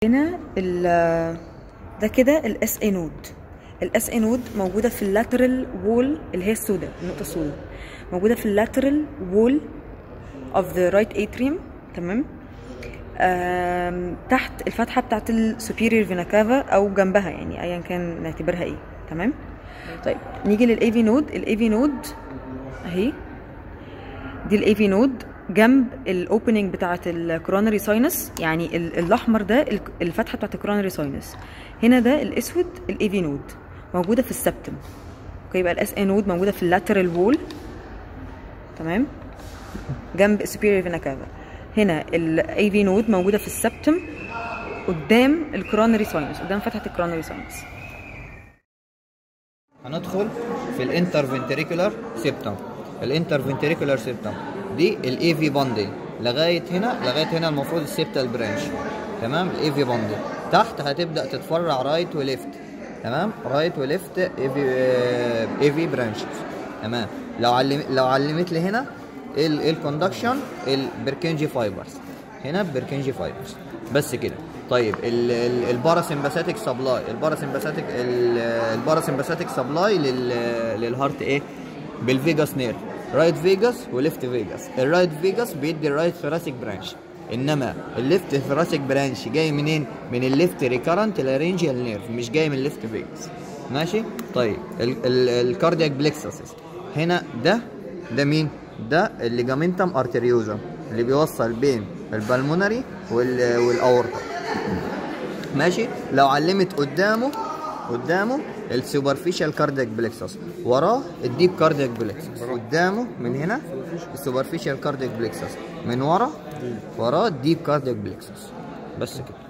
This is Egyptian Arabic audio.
هنا ال ده كده الاس اي نود الاس اي نود موجوده في اللاترال وول اللي هي السوداء النقطه السوداء موجوده في اللاترال وول اوف ذا رايت اتريوم تمام آم، تحت الفتحه بتاعت السوبيريور فينا كافا او جنبها يعني ايا كان نعتبرها ايه تمام طيب نيجي للاي في نود الاي في نود اهي دي الاي في نود جنب الاوبننج بتاعه الكورونري ساينس يعني ال- الاحمر ده ال- الفتحه بتاعه الكورونري ساينس هنا ده الاسود الاي في نود موجوده في السبتم اوكي يبقى الاس اي نود موجوده في اللاترال وول تمام جنب superior vena cava هنا الاي في نود موجوده في السبتم قدام الكورونري ساينس قدام فتحه الكورونري ساينس هندخل في الانترفنتريكولار سيبتم الانترفنتريكولار سيبتم دي الاي في باندل لغايه هنا لغايه هنا المفروض السيبتال برانش تمام الاي في باندل تحت هتبدا تتفرع رايت وليفت تمام رايت وليفت اي في اي في برانشز تمام لو علم لو علمت لي هنا ايه ال- ايه الكوندكشن البركنجي فايبرز هنا بركنجي فايبرز بس كده طيب ال- ال- الباراسمباثيك سبلاي الباراسمباثيك ال- الباراسمباثيك سبلاي لل- للهارت ايه بالفيجاس نير رايت فيجاس وليفت فيجاس الرايت فيجاس بيدي الرايت ثوراسيك برانش انما الليفت ثوراسيك برانش جاي منين من الليفت ريكارنت لارينجيال نيرف مش جاي من الليفت فيجاس ماشي طيب الكاردياك بلكسس هنا ده ده مين ده الليجامنتم ارتريوزم اللي بيوصل بين البلمونري وال- والاورطه ماشي لو علمت قدامه قدامه السوبرفيشال كاردياك بلكسس وراه الديب كاردياك بلكسس قدامه من هنا السوبرفيشال كاردياك بلكسس من ورا وراه الديب كاردياك بلكسس بس كده